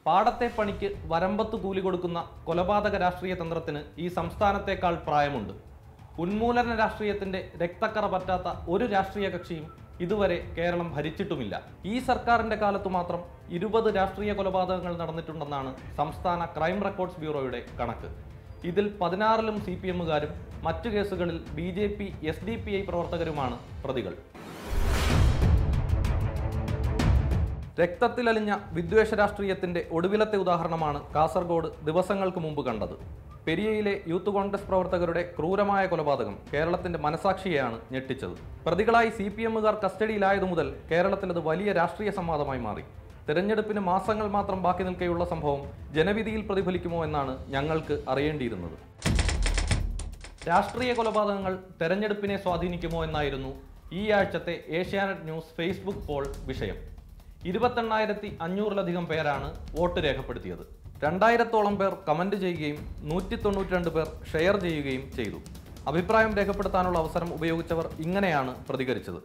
പാടത്തെ പണിക്ക് വരമ്പത്ത് കൂലി കൊടുക്കുന്ന കൊലപാതക രാഷ്ട്രീയ തന്ത്രത്തിന് ഈ സംസ്ഥാനത്തേക്കാൾ പ്രായമുണ്ട് ഉന്മൂലന രാഷ്ട്രീയത്തിന്റെ രക്തക്കറ പറ്റാത്ത ഒരു രാഷ്ട്രീയ കക്ഷിയും ഇതുവരെ കേരളം ഭരിച്ചിട്ടുമില്ല ഈ സർക്കാരിന്റെ കാലത്തു മാത്രം ഇരുപത് രാഷ്ട്രീയ കൊലപാതകങ്ങൾ നടന്നിട്ടുണ്ടെന്നാണ് സംസ്ഥാന ക്രൈം റെക്കോർഡ്സ് ബ്യൂറോയുടെ കണക്ക് ഇതിൽ പതിനാറിലും സി പി എമ്മുകാരും മറ്റു കേസുകളിൽ BJP SDPI പ്രവർത്തകരുമാണ് പ്രതികൾ രക്തത്തിലലിഞ്ഞ വിദ്വേഷ രാഷ്ട്രീയത്തിന്റെ ഒടുവിലത്തെ ഉദാഹരണമാണ് കാസർഗോഡ് ദിവസങ്ങൾക്ക് മുമ്പ് കണ്ടത് പെരിയയിലെ യൂത്ത് കോൺഗ്രസ് പ്രവർത്തകരുടെ ക്രൂരമായ കൊലപാതകം കേരളത്തിന്റെ മനസാക്ഷിയെയാണ് ഞെട്ടിച്ചത് പ്രതികളായി സി പി എമ്മുകാർ കസ്റ്റഡിയിലായതു മുതൽ കേരളത്തിൽ അത് വലിയ രാഷ്ട്രീയ സംവാദമായി മാറി തെരഞ്ഞെടുപ്പിന് മാസങ്ങൾ മാത്രം ബാക്കി നിൽക്കെയുള്ള സംഭവം ജനവിധിയിൽ പ്രതിഫലിക്കുമോ എന്നാണ് ഞങ്ങൾക്ക് അറിയേണ്ടിയിരുന്നത് രാഷ്ട്രീയ കൊലപാതകങ്ങൾ തെരഞ്ഞെടുപ്പിനെ സ്വാധീനിക്കുമോ എന്നായിരുന്നു ഈ ആഴ്ചത്തെ ഏഷ്യാനെറ്റ് ന്യൂസ് ഫേസ്ബുക്ക് പോൾ വിഷയം ഇരുപത്തെണ്ണായിരത്തി അഞ്ഞൂറിലധികം പേരാണ് വോട്ട് രേഖപ്പെടുത്തിയത് രണ്ടായിരത്തോളം പേർ കമന്റ് ചെയ്യുകയും നൂറ്റി തൊണ്ണൂറ്റി രണ്ട് പേർ ഷെയർ ചെയ്യുകയും ചെയ്തു അഭിപ്രായം രേഖപ്പെടുത്താനുള്ള അവസരം ഉപയോഗിച്ചവർ ഇങ്ങനെയാണ് പ്രതികരിച്ചത്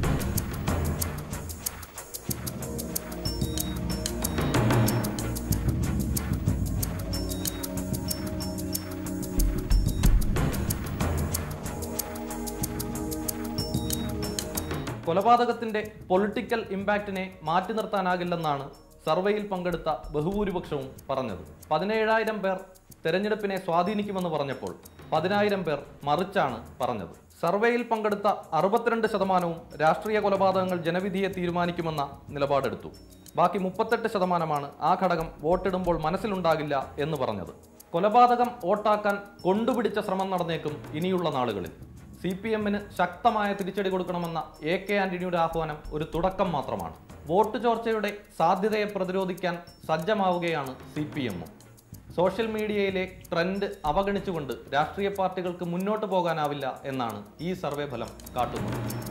കൊലപാതകത്തിന്റെ പൊളിറ്റിക്കൽ ഇമ്പാക്റ്റിനെ മാറ്റി നിർത്താനാകില്ലെന്നാണ് സർവേയിൽ പങ്കെടുത്ത ബഹുഭൂരിപക്ഷവും പറഞ്ഞത് പതിനേഴായിരം പേർ തെരഞ്ഞെടുപ്പിനെ സ്വാധീനിക്കുമെന്ന് പറഞ്ഞപ്പോൾ പതിനായിരം പേർ മറിച്ചാണ് പറഞ്ഞത് സർവേയിൽ പങ്കെടുത്ത അറുപത്തിരണ്ട് ശതമാനവും രാഷ്ട്രീയ കൊലപാതകങ്ങൾ ജനവിധിയെ തീരുമാനിക്കുമെന്ന നിലപാടെടുത്തു ബാക്കി മുപ്പത്തെട്ട് ശതമാനമാണ് ആ ഘടകം വോട്ടിടുമ്പോൾ മനസ്സിലുണ്ടാകില്ല എന്ന് പറഞ്ഞത് കൊലപാതകം വോട്ടാക്കാൻ കൊണ്ടുപിടിച്ച ശ്രമം നടന്നേക്കും ഇനിയുള്ള നാളുകളിൽ സി പി എമ്മിന് ശക്തമായ തിരിച്ചടി കൊടുക്കണമെന്ന എ കെ ആന്റണിയുടെ ആഹ്വാനം ഒരു തുടക്കം മാത്രമാണ് വോട്ട് ചോർച്ചയുടെ സാധ്യതയെ പ്രതിരോധിക്കാൻ സജ്ജമാവുകയാണ് സി പി എമ്മും സോഷ്യൽ മീഡിയയിലെ ട്രെൻഡ് അവഗണിച്ചുകൊണ്ട് രാഷ്ട്രീയ പാർട്ടികൾക്ക് മുന്നോട്ട് പോകാനാവില്ല എന്നാണ് ഈ സർവേ ഫലം കാട്ടുന്നത്